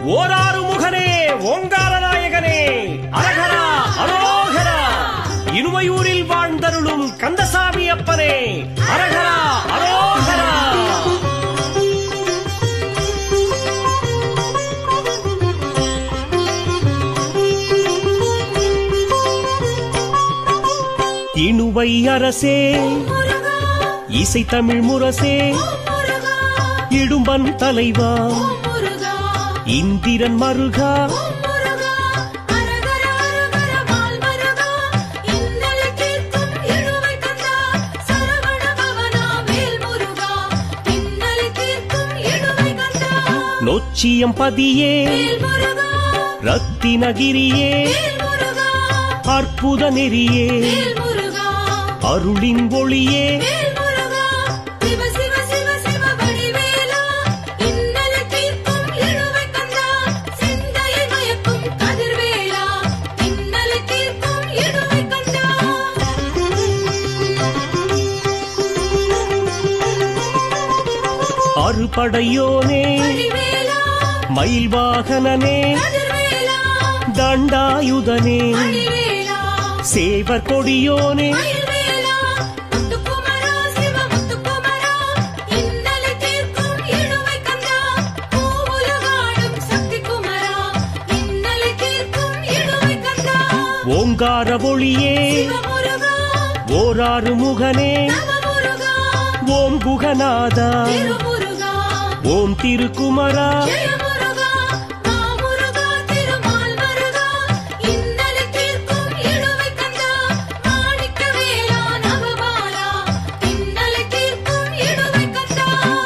ஓராறு முகனே ஓங்கார நாயகனே அரகரா அரோகரா இனுமையூரில் வாழ்ந்தருளும் கந்தசாமி அப்பனே அரகரா அரோகரா இணுவை அரசே முருகா இசை தமிழ் முரசே முருகா இடும்பன் தலைவா முருகா இந்திரன் மருகா முருகா அரகர அரகர மால் மருகா இன்னலை தீர்க்கும் இழுவை கந்தா சரவண பவனா வேல் முருகா இன்னலை தீர்க்கும் இழுவை கந்தா நொச்சியம் பதியே வேல் முருகா ரத்தினகிரியே வேல் முருகா அற்புத நெறியே வேல் முருகா அருளின் ஒளியே வேல் முருகா சிவ சிவ சிவ சிவ வடிவேலா இன்னலை தீர்க்கும் இழுவை கந்தா சிந்தையை மயக்கும் கதிர்வேலா இன்னலை தீர்க்கும் இழுவை கந்தா அறுபடையோனே வடிவேலா மயில் வாகனனே கதிர்வேலா தண்டாயுதனே வடிவேலா சேவர் கொடியோனே மயில்வேலா முத்துக்குமரா சிவ முத்துக்குமரா இன்னலை தீர்க்கும் இழுவை கந்தா பூவுலகாடும் சக்தி குமரா இன்னலை தீர்க்கும் இழுவை கந்தா ஓங்கார ஒளியே சிவமுருகா ஓராறு முகனே நவமுருகா ஓம் குகநாதா திருமுருகா ஓம் திருக்குமரா ஜெயமுருகா மாமுருகா திருமால் மருகா இன்னலை தீர்க்கும் இழுவை கந்தா மாணிக்கவேலா நவபாலா இன்னலை தீர்க்கும் இழுவை கந்தா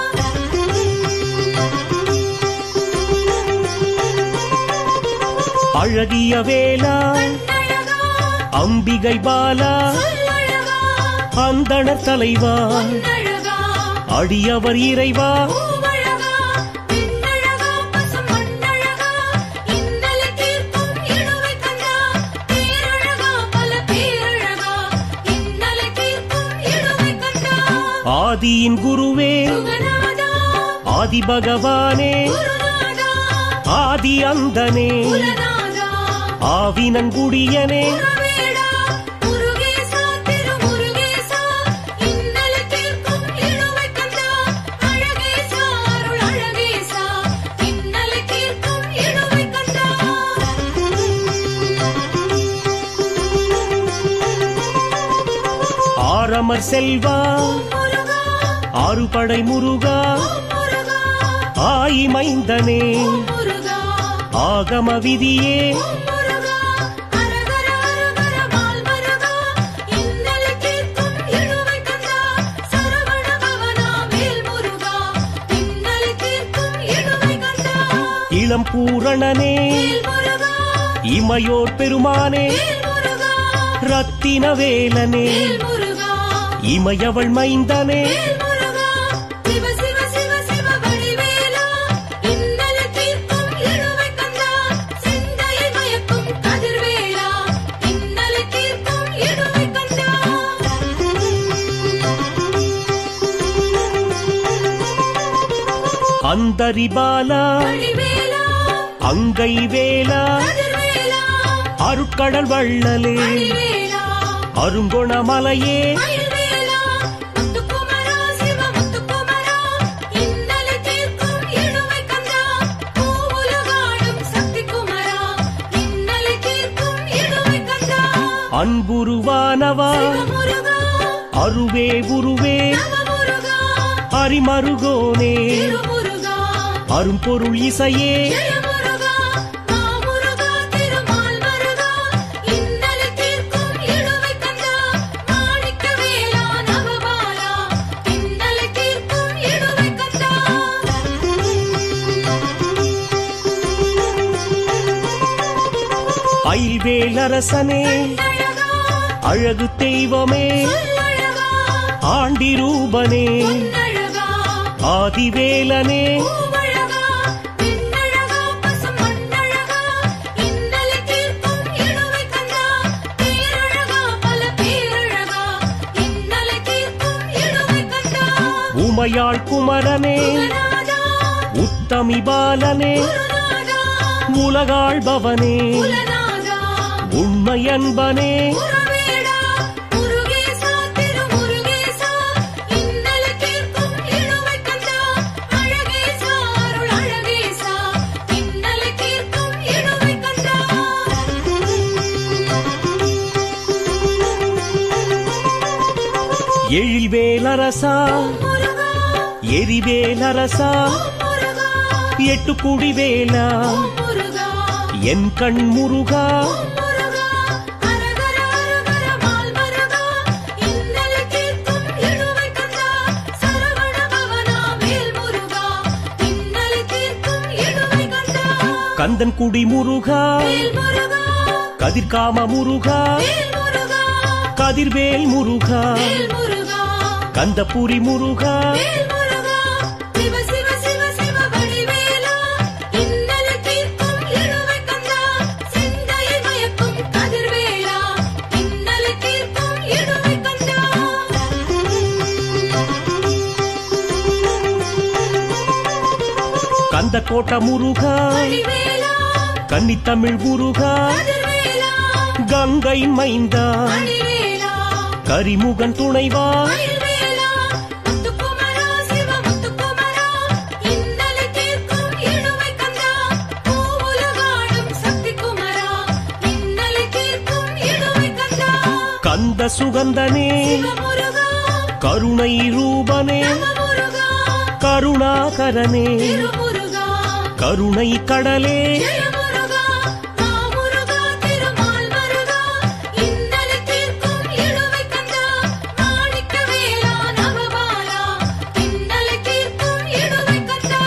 அழகிய வேலா கண்ணழகா அம்பிகை பாலா சொல்லழகா அந்தணர் தலைவா பொன்னழகா அடியவர் இறைவா பூவழகா பெண்ணழகா பசும் மண்ணழகா இன்னலை தீர்க்கும் இழுவை கந்தா பேரழகா பல பேரழகா இன்னலை தீர்க்கும் இழுவை கந்தா ஆதியின் குருவே சுகநாதா ஆதி பகவானே குருநாதா ஆதி அந்தனே குலநாதா ஆவினங்குடியனே குருவேடா முருகேசா திருமுருகேசா இன்னலை தீர்க்கும் இழுவை கந்தா அழகேசா அருள் அழகேசா இன்னலை தீர்க்கும் இழுவை கந்தா ஆரமர் செல்வா முருகா ஆறுபடை முருகா முருகா ஆயி மைந்தனே முருகா ஆகம விதியே முருகா அரகர அரகர மால் மருகா இன்னலை தீர்க்கும் இழுவை கந்தா சரவண பவனா வேல் முருகா இன்னலை தீர்க்கும் இழுவை கந்தா இளம் பூரணனே வேல் முருகா இமையோர் பெருமானே வேல் முருகா ரத்தின வேலனே வேல் முருகா இமையவள் மைந்தனே வேல் முருகா சிவ சிவ சிவ சிவ வடிவேலா இன்னலை தீர்க்கும் இழுவை கந்தா சிந்தையை மயக்கும் கதிர்வேலா இன்னலை தீர்க்கும் இழுவை கந்தா அந்தரி பாலா வடிவேலா அங்கை வேலா கதிர்வேலா அருட்கடல் வள்ளலே வடிவேலா அருங்கொணமலையே மயில்வேலா முத்துக்குமரா சிவ முத்துக்குமரா இன்னலை தீர்க்கும் இழுவை கந்தா பூவுலகாடும் சக்தி குமரா இன்னலை தீர்க்கும் இழுவை கந்தா அன்புருவானவா சிவமுருகா அருவே உருவே நவமுருகா அரிமருகோனே திருமுருகா அரும்பொருள் இசையே ஜெயமுருகா மாமுருகா திருமால் மருகா இன்னலை தீர்க்கும் இழுவை கந்தா மாணிக்கவேலா நவபாலா இன்னலை தீர்க்கும் இழுவை கந்தா அயில்வேலரசனே அழகா அழகு தெய்வமே சொல்லழகா ஆண்டிரூபனே பொன்னழகா ஆதிவேலனே பூவழகா பெண்ணழகா பசும் மண்ணழகா இன்னலை தீர்க்கும் இழுவை கந்தா பேரழகா பல பேரழகா இன்னலை தீர்க்கும் இழுவை கந்தா உமையாள் குமரனே குருநாதா உத்தமி பாலனே குருநாதா உலகாள்பவனே குலநாதா உண்மையன்பனே உறவேடா முருகேசா திருமுருகேசா இன்னலை தீர்க்கும் இழுவை கந்தா அழகேசா அருள் அழகேசா இன்னலை தீர்க்கும் இழுவை கந்தா எழில்வேலரசா முருகா எரிவேலரசா முருகா எட்டு குடிவேலா முருகா என் கண் முருகா முருகா அரகர அரகர மால் மருகா இன்னலை தீர்க்கும் இழுவை கந்தா சரவண பவனா வேல் முருகா இன்னலை தீர்க்கும் இழுவை கந்தா கந்தன் குடி முருகா வேல் முருகா கதிர்காம முருகா வேல் முருகா கதிர்வேல் முருகா வேல் முருகா கந்தபுரி முருகா வேல் முருகா சிவ சிவ சிவ சிவ வடிவேலா இன்னலை தீர்க்கும் இழுவை கந்தா சிந்தையை மயக்கும் கதிர்வேலா இன்னலை தீர்க்கும் இழுவை கந்தா கந்த கோட்ட முருகா வடிவேலா கன்னித்தமிழ் முருகா கதிர்வேலா கங்கை மைந்தா மணிவேலா கரிமுகன் துணைவா மயில்வேலா முத்துக்குமரா சிவ முத்துக்குமரா இன்னலை தீர்க்கும் இழுவை கந்தா பூவுலகாடும் சக்தி குமரா இன்னலை தீர்க்கும் இழுவை கந்தா கந்த சுகந்தனே சிவமுருகா கருணை ரூபனே நமமுருகா கருணாகரனே திருமுருகா கருணை கடலே ஜெயமுருகா மாமுருகா திருமால் மருகா இன்னலை தீர்க்கும் இழுவை கந்தா மாணிக்கவேலா நவபாலா இன்னலை தீர்க்கும் இழுவை கந்தா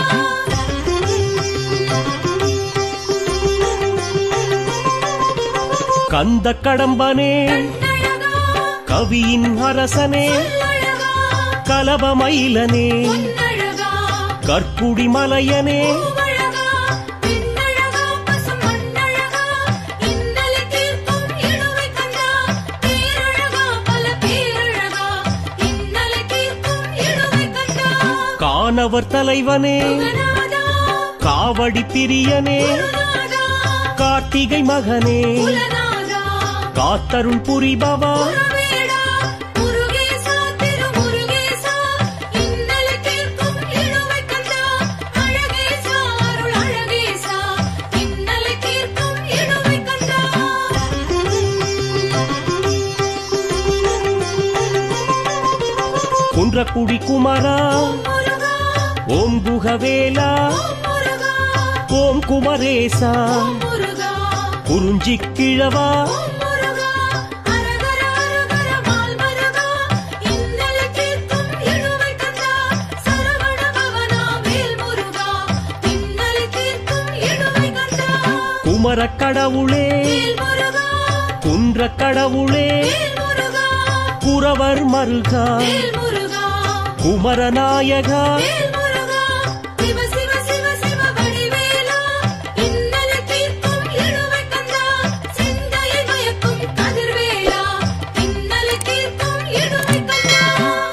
கந்த கடம்பனே கண்ணழகா கவியின் அரசனே சொல்லழகா கலபமயிலனே பொன்னழகா கற்குடி மலையனே பூவழகா பெண்ணழகா பசும் மண்ணழகா இன்னலை தீர்க்கும் இழுவை கந்தா பேரழகா பல பேரழகா இன்னலை தீர்க்கும் இழுவை கந்தா கானவர் தலைவனே குகநாதா காவடி பிரியனே குருநாதா கார்த்திகை மகனே குலநாதா காத்தருள் புரிபவா குருவேடா முருகேசா திருமுருகேசா இன்னலை தீர்க்கும் இழுவை கந்தா அழகேசா அருள் அழகேசா இன்னலை தீர்க்கும் இழுவை கந்தா குன்றக்குடி குமரா முருகா ஓம் குகவேலா முருகா ஓம் குமரேசா முருகா குறிஞ்சி கிழவா முருகா அரகர அரகர மால் மருகா இன்னலை தீர்க்கும் இழுவை கந்தா சரவண பவனா வேல் முருகா இன்னலை தீர்க்கும் இழுவை கந்தா குமர கடவுளே வேல் முருகா குன்ற கடவுளே வேல் முருகா குறவர் மருகா வேல் முருகா குமரநாயகா வேல் முருகா சிவ சிவ சிவ சிவ வடிவேலா இன்னலை தீர்க்கும் இழுவை கந்தா சிந்தையை மயக்கும் கதிர்வேலா இன்னலை தீர்க்கும் இழுவை கந்தா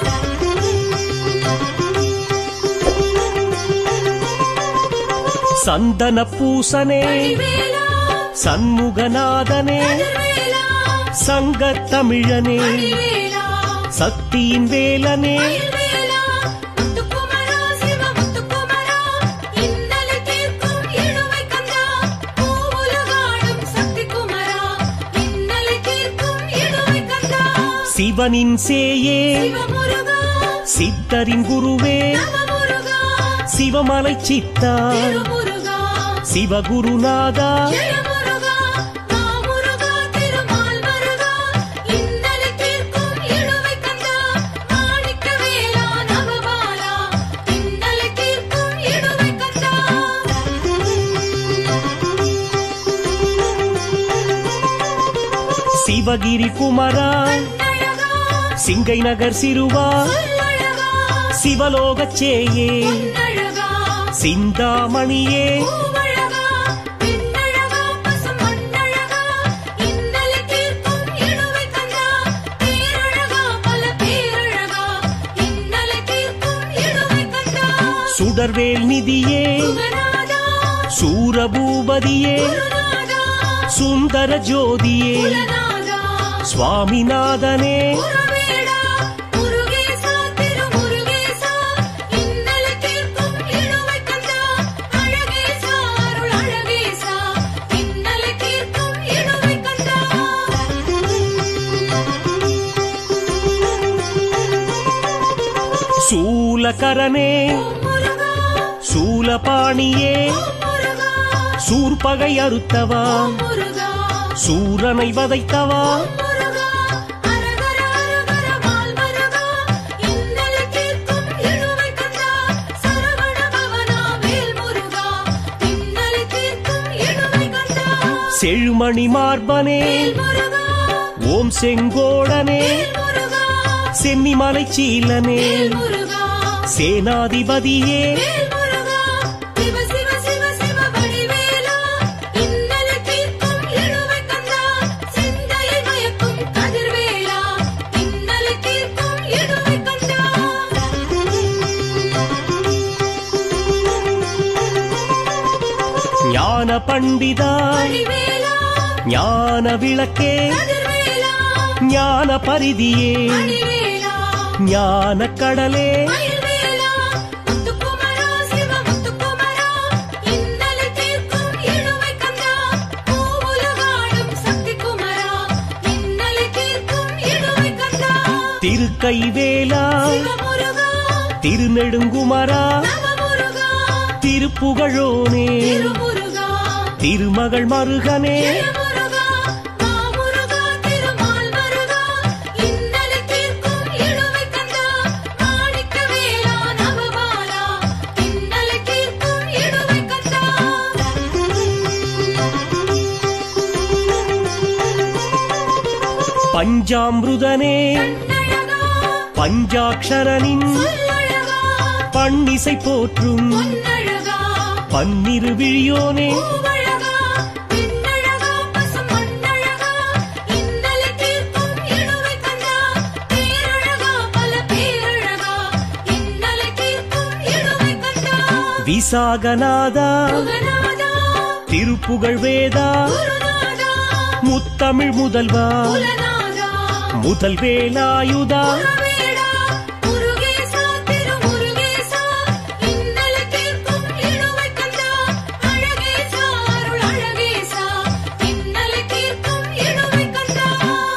சந்தன பூசனே வடிவேலா சண்முகநாதனே கதிர்வேலா சங்கத் தமிழனே வடிவேலா சக்தியின் வேலனே மயில்வேலா முத்துக்குமரா சிவ முத்துக்குமரா இன்னலை தீர்க்கும் இழுவை கந்தா பூவுலகாடும் சக்தி குமரா இன்னலை தீர்க்கும் இழுவை கந்தா சிவனின் சேயே சிவமுருகா சித்தரின் குருவே நமமுருகா சிவமலை சித்தா திருமுருகா சிவகுருநாதா ஜெயமுருகா மாமுருகா திருமால் மருகா இன்னலை தீர்க்கும் இழுவை கந்தா மாணிக்கவேலா நவபாலா இன்னலை தீர்க்கும் இழுவை கந்தா சிவகிரி குமரா அழகா சிங்கை நகர் சிறுவா சொல்லழகா சிவலோகச் சேயே பொன்னழகா சிந்தாமணியே பூவழகா பெண்ணழகா பசும் மண்ணழகா இன்னலை தீர்க்கும் இழுவை கந்தா பேரழகா பல பேரழகா இன்னலை தீர்க்கும் இழுவை கந்தா சுடர்வேல் நிதியே சுகநாதா சூரபூபதியே குருநாதா சுந்தர ஜோதியே குலநாதா சுவாமிநாதனே குருவேடா முருகேசா திருமுருகேசா இன்னலை தீர்க்கும் இழுவை கந்தா அழகேசா அருள் அழகேசா இன்னலை தீர்க்கும் இழுவை கந்தா சூலகரனே ஓம் முருகா சூலபாணியே ஓம் முருகா சூர்பகை அறுத்தவா ஓம் முருகா சூரனை வதைத்தவா ஓம் முருகா அரகர அரகர மால் முருகா இன்னலை தீர்க்கும் இழுவை கந்தா சரவண பவனா வேல் முருகா இன்னலை தீர்க்கும் இழுவை கந்தா செழுமணி மார்பனே வேல் முருகா ஓம் செங்கோடனே வேல் முருகா சென்னிமலை சீலனே வேல் முருகா சேனாதிபதியே வேல் முருகா சிவ சிவ சிவ சிவ வடிவேலா இன்னலை தீர்க்கும் இழுவை கந்தா சிந்தையை மயக்கும் கதிர்வேலா இன்னலை தீர்க்கும் இழுவை கந்தா ஞான பண்டிதா வடிவேலா ஞான விளக்கே கதிர்வேலா ஞான பரிதியே வடிவேலா ஞான கடலே மயில்வேலா முத்துக்குமரா சிவ முத்துக்குமரா இன்னலை தீர்க்கும் இழுவை கந்தா பூவுலகாடும் சக்தி குமரா இன்னலை தீர்க்கும் இழுவை கந்தா திருக்கைவேலா சிவமுருகா திருநெடுங்குமரா நவமுருகா திருப்புகழோனே திருமுருகா திருமகள் மருகனே ஜெயமுருகா மாமுருகா திருமால் மருகா இன்னலை தீர்க்கும் இழுவை கந்தா மாணிக்கவேலா நவபாலா இன்னலை தீர்க்கும் இழுவை கந்தா பஞ்சாமிருதனே கண்ணழகா பஞ்சாட்சரனின் சொல்லழகா பண்ணிசை போற்றும் பொன்னழகா பன்னிரு விழியோனே பூவழகா பின்னழகா பசும் மண்ணழகா இன்னலை தீர்க்கும் இழுவை கந்தா பேரழகா பல பேரழகா இன்னலை தீர்க்கும் இழுவை கந்தா விசாகநாதா புகநாதா திருப்புகழ் வேதா குருநாதா முத்தமிழ் முதல்வா குலநாதா முதல் வேலாயுதா குருவேடா முருகேசா திருமுருகேசா இன்னலை தீர்க்கும் இழுவை கந்தா அழகேசா அருள் அழகேசா இன்னலை தீர்க்கும் இழுவை கந்தா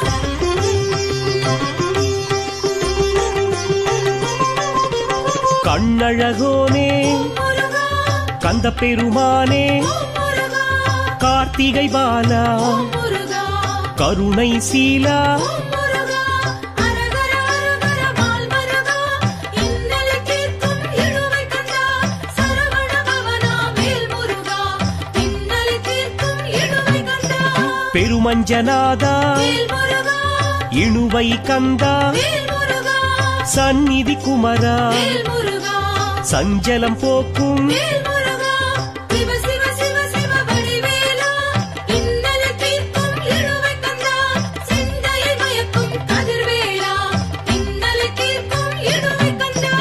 கண்ணழகோனே முருகா கந்த பெருமானே ஓம் முருகா கார்த்திகை பாலா ஓம் முருகா கருணை சீலா ஓம் முருகா அரகர அரகர மால் முருகா இன்னலை தீர்க்கும் இழுவை கந்தா சரவண பவனா வேல் முருகா இன்னலை தீர்க்கும் இழுவை கந்தா பெருமஞ்சநாதா வேல் முருகா இணுவை கந்தா வேல் முருகா சந்நிதி குமரா வேல் முருகா சஞ்சலம் போக்கும் வேல் முருகா சிவ சிவ சிவ சிவ வடிவேலா இன்னலை தீர்க்கும் இழுவை கந்தா சிந்தையை மயக்கும் கதிர்வேலா இன்னலை தீர்க்கும் இழுவை கந்தா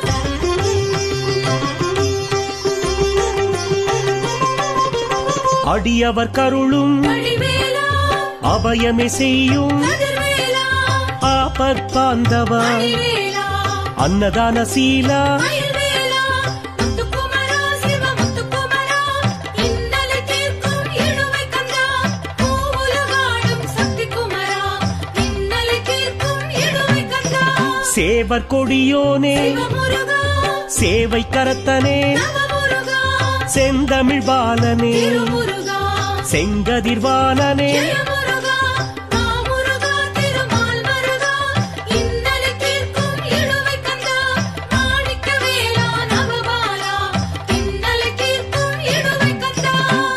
அடியவர் கருளும் வடிவேலா அபயமே செய்யும் கதிர்வேலா ஆபத்பாந்தவா வடிவேலா அன்னதான சீலா மயில்வேலா முத்துக்குமரா சிவ முத்துக்குமரா இன்னலை தீர்க்கும் இழுவை கந்தா பூவுலகாடும் சக்தி குமரா இன்னலை தீர்க்கும் இழுவை கந்தா சேவர் கொடியோனே சிவமுருகா சேவை கரத்தனே நவமுருகா செந்தமிழ் பாலனே திருமுருகா செங்கதிர்வாலனே ஜெயமுருகா மாமுருகா திருமால் மருகா இன்னலை தீர்க்கும் இழுவை கந்தா மாணிக்கவேலா நவபாலா இன்னலை தீர்க்கும் இழுவை கந்தா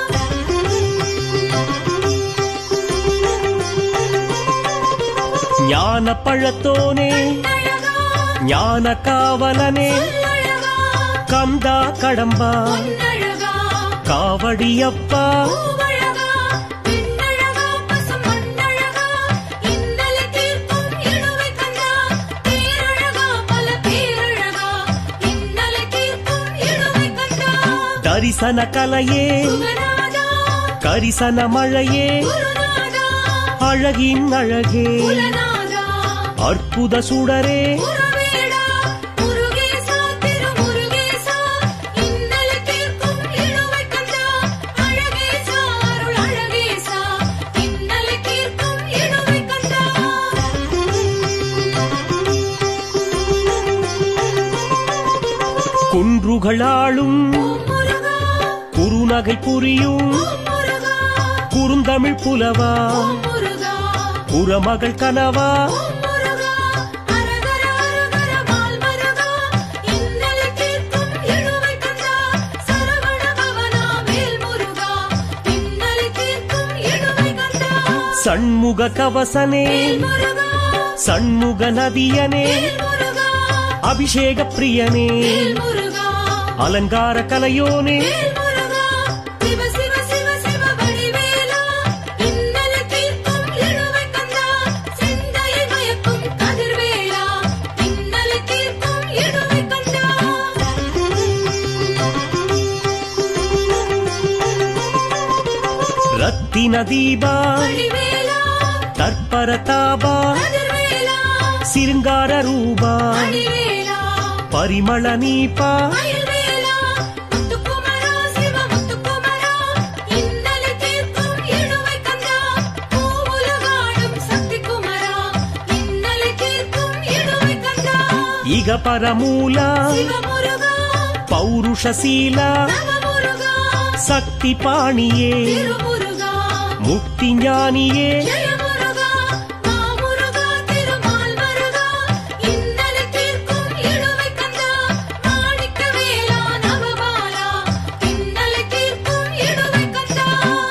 ஞான பழத்தோனே அழகா ஞான காவலனே சொல்லழகா கந்தா கடம்பா பொன்னழகா காவடியப்பா பூவழகா பின்னழகா பசும் மண்ணழகா இன்னலை தீர்க்கும் இழுவை கந்தா பேரழகா பல பேரழகா இன்னலை தீர்க்கும் இழுவை கந்தா தரிசன கலையே சுகநாதா கரிசன மழையே குருநாதா அழகின் அழகே குலநாதா அற்புத சுடரே குருவேடா முருகேசா திருமுருகேசா இன்னல் தீர்க்கும் இழுவை கந்தா அழகேசா அருள் அழகேசா இன்னல் தீர்க்கும் இழுவை கந்தா குன்றுகளாளும் ஓம் முருகா குறுநகை புரியும் ஓம் முருகா குறுந்தமிழ் புலவா ஓம் முருகா புறமகள் கனவா ஓம் முருகா அரகர அரகர மால் மருகா இன்னல் தீர்க்கும் இழுவை கந்தா சரவண பவனா வேல் முருகா இன்னல் தீர்க்கும் இழுவை கந்தா சண்முக கவசனே வேல் முருகா சண்முக நதியனே வேல் முருகா அபிஷேக பிரியனே வேல் முருகா அலங்கார கலையோனே வேல் முருகா சிவ சிவ சிவ சிவ வடிவேலா இன்னல் தீர்க்கும் இழுவை கந்தா சிந்தையை மயக்கும் கதிர்வேலா இன்னல் தீர்க்கும் இழுவை கந்தா ரத்தின தீபா வடிவேலா தற்பர தாபா கதிர்வேலா சிருங்கார ரூபா வடிவேலா பரிமள நீபா மயில்வேலா முத்துக்குமரா சிவ முத்துக்குமரா இன்னல் தீர்க்கும் இழுவை கந்தா பூவுலகாடும் சக்தி குமரா இன்னல் தீர்க்கும் இழுவை கந்தா இக பரமூலா சிவமுருகா பௌருஷசீலா நவமுருகா சக்தி பாணியே திருமுருகா முக்தி ஞானியே ஜெயமுருகா மாமுருகா திருமால் மருகா இன்னல் தீர்க்கும் இழுவை கந்தா மாணிக்க வேலா நவபாலா இன்னல் தீர்க்கும் இழுவை கந்தா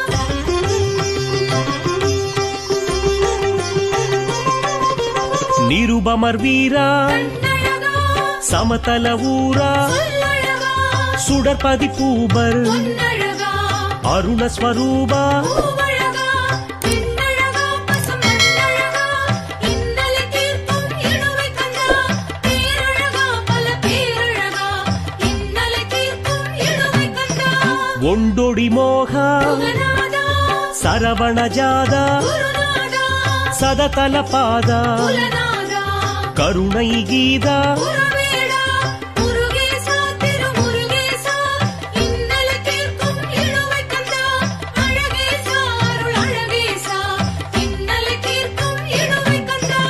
நிருபமர் வீரா கண்ணழகா சமதல ஊரா சொல்லழகா சுடற்பதி பூபர் பொன்னழகா அருணஸ்வரூபா பூவழகா பெண்ணழகா பசும் மண்ணழகா இன்னல் தீர்க்கும் இழுவை கந்தா பேரழகா பல பேரழகா இன்னல் தீர்க்கும் இழுவை கந்தா ஒண்டொடி மோகா குகநாதா சரவண ஜாதா குருநாதா சததல பாதா குலநாதா கருணை கீதா குருவேடா முருகேசா திருமுருகேசா இன்னல் தீர்க்கும் இழுவை கந்தா அழகேசா அருள் அழகேசா இன்னல் தீர்க்கும் இழுவை கந்தா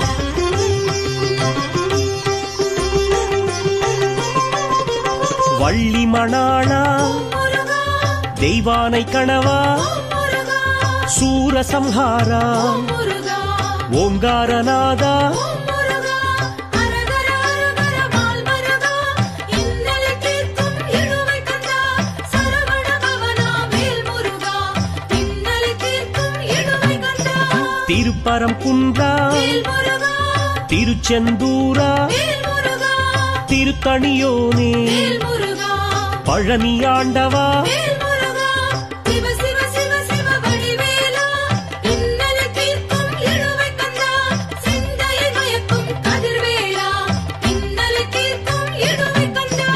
வள்ளி மணாளா ஓம் முருகா தெய்வானை கணவா ஓம் முருகா சூரசம்ஹாரா ஓம் முருகா ஓங்காரநாதா ஓம் முருகா அரகர அரகர மால் மருகா இன்னல் தீர்க்கும் இழுவை கந்தா சரவண பவனா வேல் முருகா இன்னல் தீர்க்கும் இழுவை கந்தா திருப்பரம் குன்றா வேல் முருகா திருச்செந்தூரா வேல் முருகா திருத்தணியோனே வேல் முருகா பழனி ஆண்டவா வேல் முருகா சிவ சிவ சிவ சிவ வடிவேலா இன்னல் தீர்க்கும் இழுவை கந்தா சிந்தையை மயக்கும் கதிர்வேலா இன்னல் தீர்க்கும் இழுவை கந்தா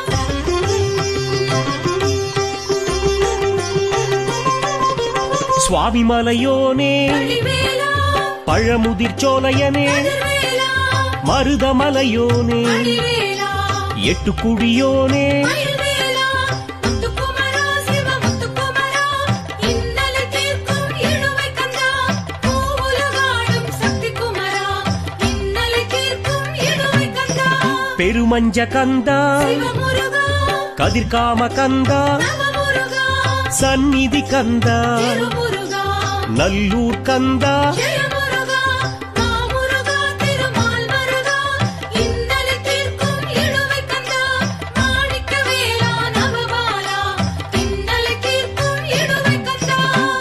சுவாமிமலையோனே வடிவேலா பழமுதிர் சோலையனே கதிர்வேலா மருதமலையோனே வடிவேலா எட்டுக்குடியோனே மயில்வேலா முத்துக்குமரா சிவ முத்துக்குமரா இன்னல் தீர்க்கும் இழுவை கந்தா பூவுலகாடும் சக்தி குமரா இன்னல் தீர்க்கும் இழுவை கந்தா பெருமஞ்ச கந்தா சிவமுருகா கதிர்காம கந்தா நவமுருகா சந்நிதி கந்தா திருமுருகா நல்லூர் கந்தா ஜெயமுருகா மாமுருகா திருமால் மருகா இன்னல் தீர்க்கும் இழுவை கந்தா மாணிக்க வேலா நவபாலா இன்னல் தீர்க்கும் இழுவை கந்தா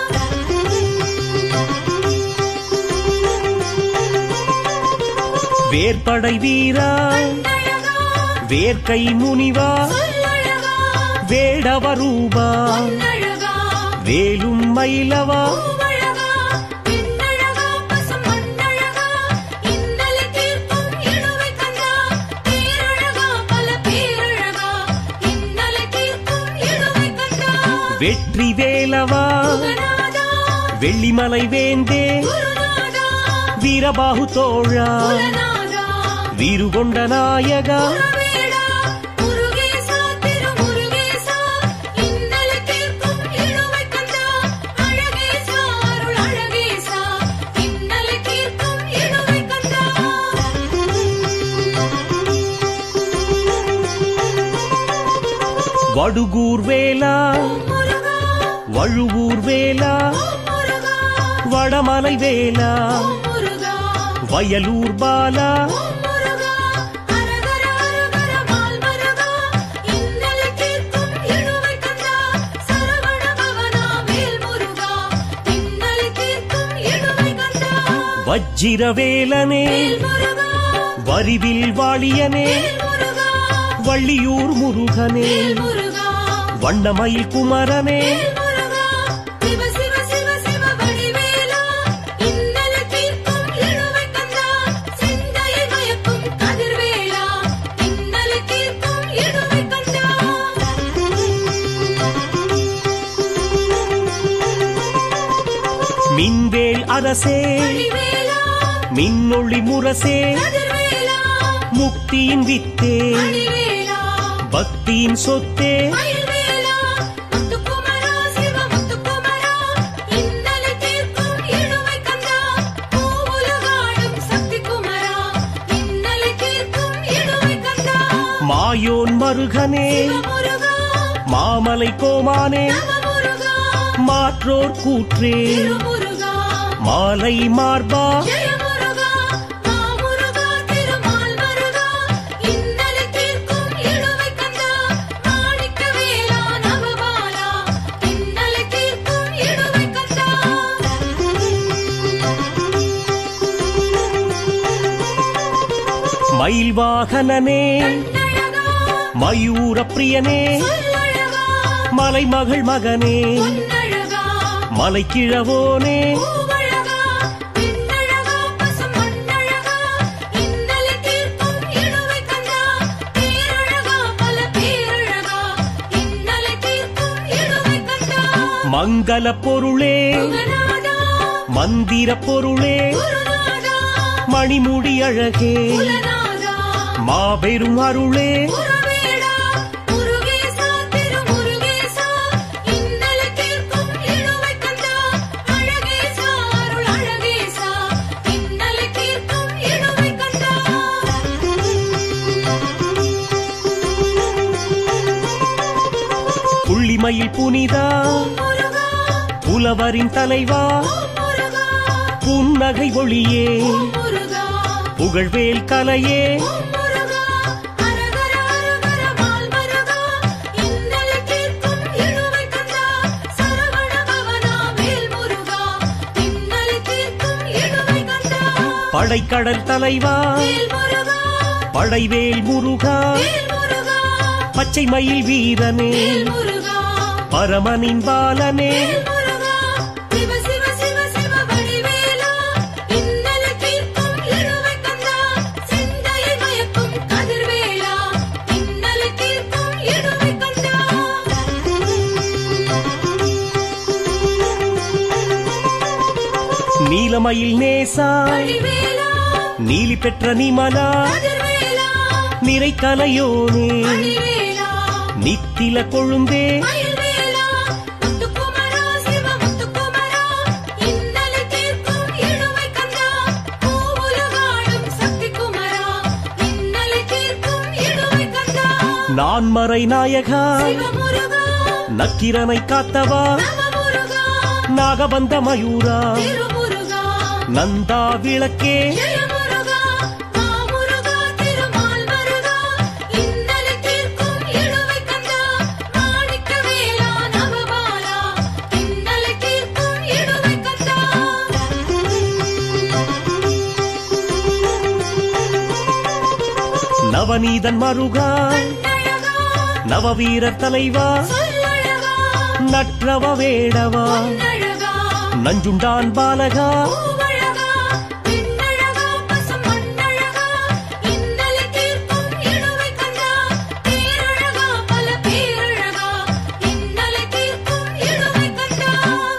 வேற்படை வீரா கண்ணழகா வேர்க்கை முனிவா சொல்லழகா வேடவரூபா பொன்னழகா வேலும் மயிலவா பூவழகா பெண்ணழகா பசும் மண்ணழகா இன்னல் தீர்க்கும் இழுவை கந்தா பேரழகா பல பேரழகா இன்னல் தீர்க்கும் இழுவை வெற்றி வேலவா குகநாதா வெள்ளிமலை வேந்தே குருநாதா வீரபாகு தோழா குலநாதா வீறுகொண்ட நாயகா குலவேடா முருகேசா திருமுருகேசா இன்னலை தீர்க்கும் இழுவை கந்தா அழகேசா அருள் அழகேசா இன்னலை தீர்க்கும் இழுவை கந்தா வடுகூர் வேலா முருகா வழுவூர் வேலா முருகா வடமலை வேலா முருகா வயலூர் பாலா முருகா அரகர அரகர மால் மருகா இன்னலை தீர்க்கும் இழுவை கந்தா சரவண பவனா மேல் முருகா இன்னலை தீர்க்கும் இழுவை கந்தா வஜ்ஜிரவேலனே மேல் முருகா வரிவில் வாழியனே மேல் முருகா வள்ளியூர் முருகனே மேல் முருகா வண்ணமயில் குமரனே மேல் முருகா சிவ சிவ சிவ சிவ வடிவேலா இன்னலை தீர்க்கும் இழுவை கந்தா சிந்தையை மயக்கும் கதிர்வேலா இன்னலை தீர்க்கும் இழுவை கந்தா மின்வேல் அரசே வடிவேலா மின்னொளி முரசே கதிர்வேலா முக்தியின் வித்தே வடிவேலா பக்தியின் சொத்தே மயில்வேலா முத்துக்குமரா சிவ முத்துக்குமரா இன்னலை தீர்க்கும் இழுவை கந்தா பூவுலகாடும் சக்தி குமரா இன்னலை தீர்க்கும் இழுவை கந்தா மாயோன் மருகனே சிவமுருகா மாமலை கோமானே நவமுருகா மாற்றோர் கூற்றே திருமுருகா மாலை மார்பா ஜெயமுருகா மாமுருகா திருமால் மருகா இன்னலை தீர்க்கும் இழுவை கந்தா மாணிக்க வேலா நவபாலா இன்னலை தீர்க்கும் இழுவை கந்தா மயில் வாகனனே கண்ணழகா மயூர பிரியனே சொல்லழகா மலைமகள் மகனே பொன்னழகா மலைக்கிழவோனே பூவழகா பின்னழகா பசும் மண்ணழகா இன்னலை தீர்க்கும் இழுவை கந்தா பேரழகா பல பேரழகா இன்னலை தீர்க்கும் இழுவை கந்தா மங்கள பொருளே குகநாதா மந்திர பொருளே குருநாதா மணிமுடி அழகே குலநாதா மாபெரும் அருளே குருவேடா முருகேசா திருமுருகேசா இன்னலை தீர்க்கும் இழுவை கந்தா அழகேசா அருள் அழகேசா இன்னலை தீர்க்கும் இழுவை கந்தா புள்ளிமயில் புனிதா முருகா புலவரின் தலைவா முருகா புன்னகை ஒளியே முருகா புகழ்வேல் கலையே முருகா அரகர அரகர மால் மருகா இன்னலை தீர்க்கும் இழுவை கந்தா சரவண பவனா மேல் முருகா இன்னலை தீர்க்கும் இழுவை கந்தா படைக்கடல் தலைவா மேல் முருகா படைவேல் முருகா மேல் முருகா பச்சை மயில் வீரனே மேல் முருகா பரமனின் பாலனே மேல் முருகா சிவ சிவ சிவ சிவ வடிவேலா இன்னலை தீர்க்கும் இழுவை கந்தா சிந்தையை மயக்கும் கதிர்வேலா இன்னலை தீர்க்கும் இழுவை கந்தா நீலமயில் நேசா வடிவேலா நீலி பெற்ற நிமலா கதிர்வேலா நிறை கலையோனே வடிவேலா நித்தில கொழுந்தே மயில்வேலா முத்துக்குமரா சிவ முத்துக்குமரா இன்னலை தீர்க்கும் இழுவை கந்தா பூவுலகாடும் சக்தி குமரா இன்னலை தீர்க்கும் இழுவை கந்தா நான்மறை நாயகா சிவமுருகா நக்கிரனை காத்தவா நவமுருகா நாகபந்த மயூரா திருமுருகா நந்தா விளக்கே ஜெயமுருகா மாமுருகா திருமால் மருகா இன்னலை தீர்க்கும் இழுவை கந்தா மாணிக்க வேலா நவபாலா இன்னலை தீர்க்கும் இழுவை கந்தா நவநீதன் மருகா கண்ணழகா நவவீரர் தலைவா சொல்லழகா நற்றவ வேடவா பொன்னழகா நஞ்சுண்டான் பாலகா பூவழகா பின்னழகா பசும் மண்ணழகா இன்னலை தீர்க்கும் இழுவை கந்தா பேரழகா பல பேரழகா இன்னலை தீர்க்கும்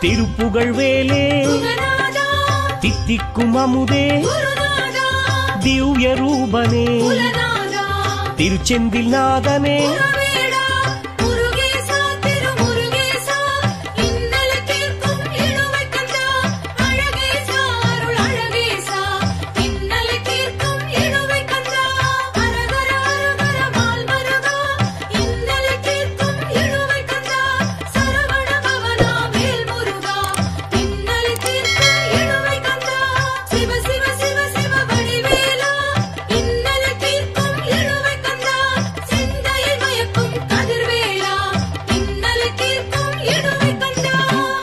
திருப்புகழ் வேலே குகநாதா தித்திக்கும் அமுதே குருநாதா திவ்ய ரூபனே குலநாதா திருச்செந்தில் நாதனே குலவேடா முருகேசா திருமுருகேசா இன்னலை தீர்க்கும் இழுவை கந்தா அழகேசா அருள் அழகேசா இன்னலை தீர்க்கும் இழுவை கந்தா அரகர அரகர மால் மருகா இன்னலை தீர்க்கும் இழுவை கந்தா சரவண பவனா வேல் முருகா இன்னலை தீர்க்கும் இழுவை கந்தா சிவ சிவ சிவ சிவ வடிவேலா இன்னலை தீர்க்கும் இழுவை கந்தா சிந்தையை மயக்கும் கதிர்வேலா இன்னலை தீர்க்கும் இழுவை கந்தா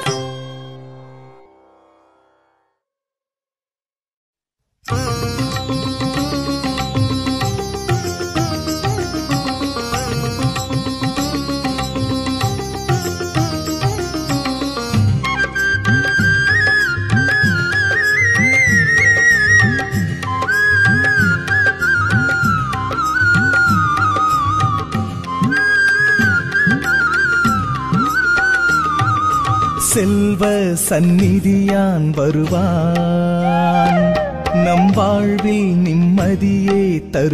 செல்வ சந்நிதியான் வருவான் நம் வாழ்வில் நிம்மதியே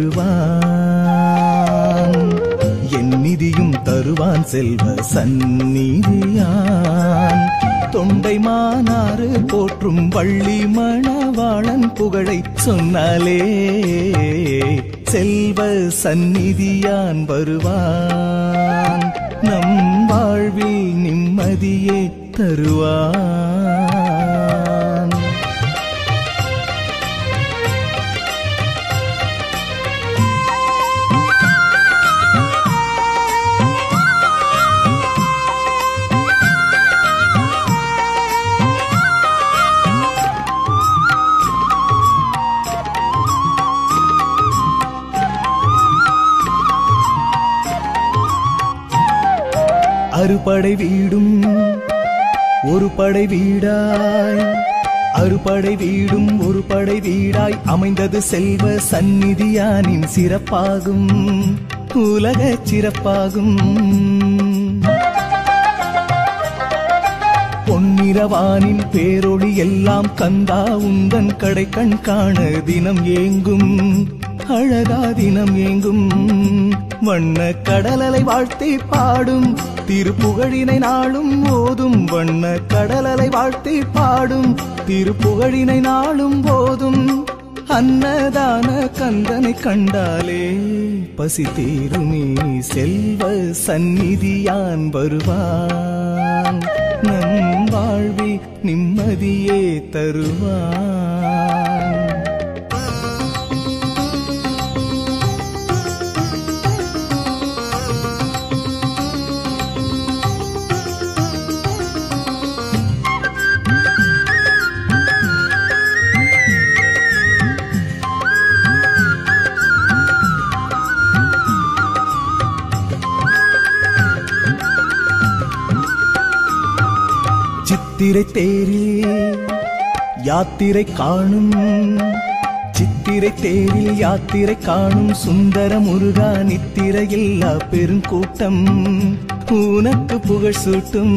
தருவான் என் நிதியும் தருவான் செல்வ சந்நிதியான் தொண்டை மானாறு போற்றும் வள்ளி மணவாளன் புகழை சொன்னாலே செல்வ சந்நிதியான் வருவான் நம் வாழ்வில் நிம்மதியே தருவான் அறுபடை வீடும் ஒரு படை வீடாய் அறுபடை வீடும் ஒரு படை வீடாய் அமைந்தது செல்வ சந்நிதியானின் சிறப்பாகும் உலக சிறப்பாகும் பொன்னிறவானின் பேரொளி எல்லாம் கந்தா உந்தன் கடை கண் காண தினம் ஏங்கும் அழகா தினம் ஏங்கும் வண்ண கடலலை வாழ்த்தி பாடும் திருப்புகழினை நாளும் ஓதும் வண்ண கடலலை வாழ்த்தி பாடும் திருப்புகழினை நாளும் போதும் அன்னதான கந்தனை கண்டாலே பசி தீருமே செல்வ சந்நிதியான் வருவான் நம் வாழ்வில் நிம்மதியே தருவான் சித்திரை தேரில் யாத்திரை காணும் சித்திரை தேரில் யாத்திரை காணும் சுந்தர முருகா நித்திரையில்லா பெருங்கூட்டம் உனக்கு புகழ் சூட்டும்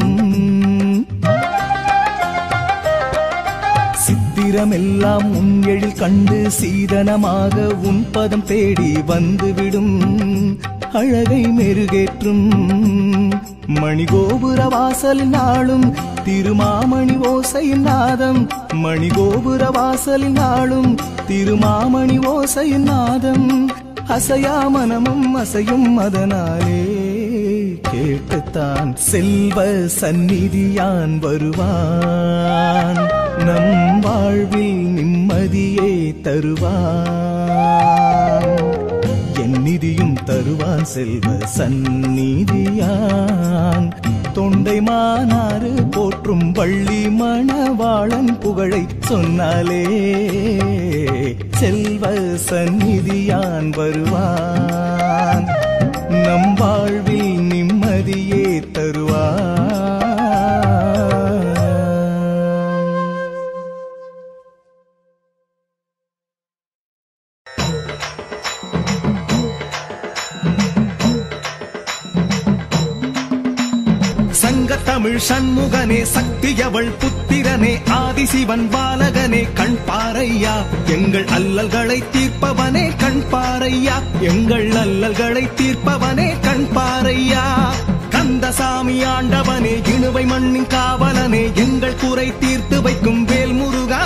சித்திரமெல்லாம் உன் எழில் கண்டு சீதனமாக உன் பதம் தேடி வந்துவிடும் அழகை மெருகேற்றும் மணிகோபுர வாசலில் நாளும் திருமாமணி ஓசையின் நாதம் மணிகோபுர வாசலில் நாளும் திருமாமணி ஓசையின் நாதம் அசையா மனமும் அசையும் அதனாலே கேட்டுத்தான் செல்வ சந்நிதியான் வருவான் நம் வாழ்வில் நிம்மதியே தருவான் என் நிதியும் தருவான் செல்வ சந்நிதியான் தொண்டை மானாறு போற்றும் வள்ளி மணவாளன் புகழை சொன்னாலே செல்வ சந்நிதியான் வருவான் நம் வாழ்வில் நிம்மதியே தருவான் சங்க தமிழ் தமிழ் சண்முகனே சக்தியவள் புத்திரனே ஆதிசிவன் பாலகனே கண் பாரையா எங்கள் அல்லல்களை தீர்ப்பவனே கண் பாரையா எங்கள் அல்லல்களை தீர்ப்பவனே கண் பாரையா கந்தசாமி ஆண்டவனே இணுவை மண்ணின் காவலனே எங்கள் குறை தீர்த்து வைக்கும் வேல் முருகா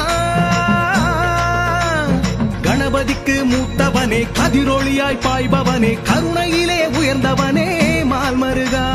கணபதிக்கு மூத்தவனே கதிரொளியாய் பாய்பவனே கருணையிலே உயர்ந்தவனே மால்மருகா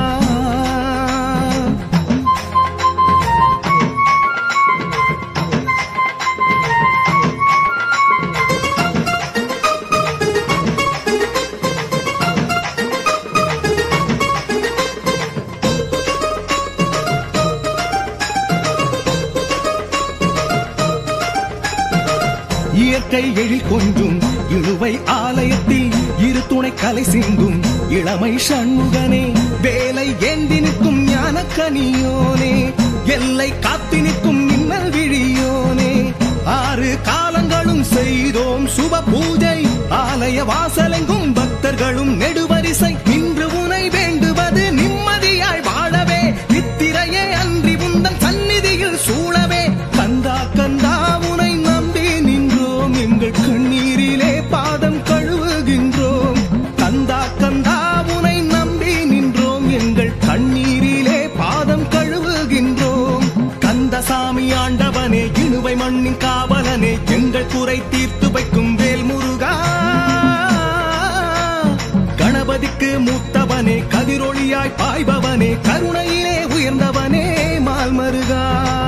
இயற்கை எழில் கொஞ்சும் இழுவை ஆலயத்தில் இரு துணை கலை சிந்தும் இளமை சண்முகனே வேலை ஏந்தி நிற்கும் ஞானக்கனியோனே எல்லை காத்து நிற்கும் மின்னல் விழியோனே ஆறு காலங்களும் செய்தோம் சுப பூஜை ஆலய வாசலெங்கும் பக்தர்களும் நெடுவரிசை நின்று உனை வேண்டுவது நிம்மதியாய் வாழவே நித்திரையே அன்றி உந்தன் சந்நிதியில் சூழவே கந்தா கந்தா உனை நம்பி நின்றோம் எங்கள் கண்ணீரிலே பாதம் கழுவுகின்றோம் கந்தா கந்தா உனை நம்பி நின்றோம் எங்கள் கண்ணீரிலே பாதம் கழுவுகின்றோம் கந்தசாமி ஆண்டவனே இணுவை மண்ணின் காவலனே எங்கள் குறை தீர்த்து வைக்கும் வேல் முருகா கணபதிக்கு மூத்தவனே கதிரொளியாய் பாய்பவனே கருணையிலே உயர்ந்தவனே மால்மருகா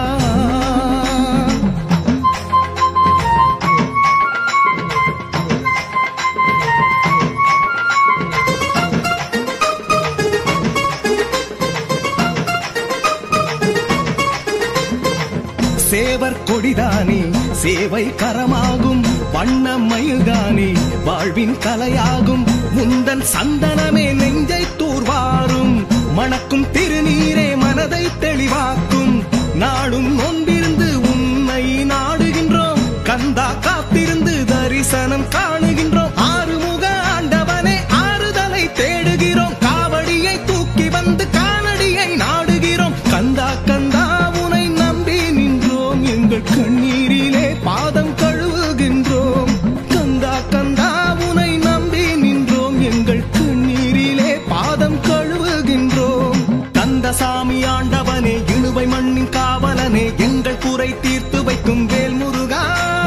சேவர் கொடிதானே சேவை கரமாகும் வண்ண மயில்தானே வாழ்வின் கலையாகும் முந்தன் சந்தனமே நெஞ்சை தூர்வாரும் மணக்கும் திருநீரே மனதை தெளிவாக்கும் நாடும் நொந்திருந்து உன்னை நாடுகின்றோம் கந்தா காத்திருந்து தரிசனம் காணுகின்றோம் ஆறுமுக ஆண்டவனே ஆறுதலை தேடுகிறோம் காவடியை தூக்கி வந்து காணடியை நாடுகிறோம் கந்தா கந்தா உனை நம்பி நின்றோம் எங்கள் கண்ணீரிலே பாதம் கழுவுகின்றோம் கந்தா கந்தா உனை நம்பி நின்றோம் எங்கள் கண்ணீரிலே பாதம் கழுவுகின்றோம் கந்தசாமி ஆண்டவனே இணுவை மண்ணின் காவலனே எங்கள் குறை தீர்த்து வைக்கும் வேல் முருகா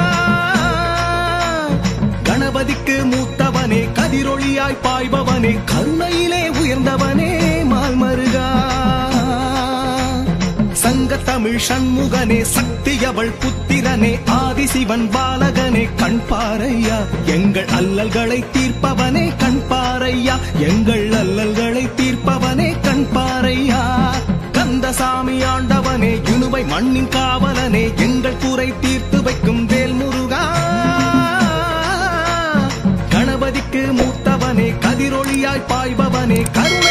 கணபதிக்கு மூத்தவனே கதிரொளியாய் பாய்பவனே கருணையிலே உயர்ந்தவனே மால்மருகா சங்க தமிழ் சண்முகனே சக்தியவள் புத்திரனே ஆதிசிவன் பாலகனே கண் பாரையா எங்கள் அல்லல்களை தீர்ப்பவனே கண் பாரையா எங்கள் அல்லல்களை தீர்ப்பவனே கண் பாரையா கந்தசாமி ஆண்டவனே இணுவை மண்ணின் காவலனே எங்கள் குறை தீர்த்து வைக்கும் வேல் முருகா கணபதிக்கு மூத்தவனே கதிரொளியாய் பாய்பவனே கருணை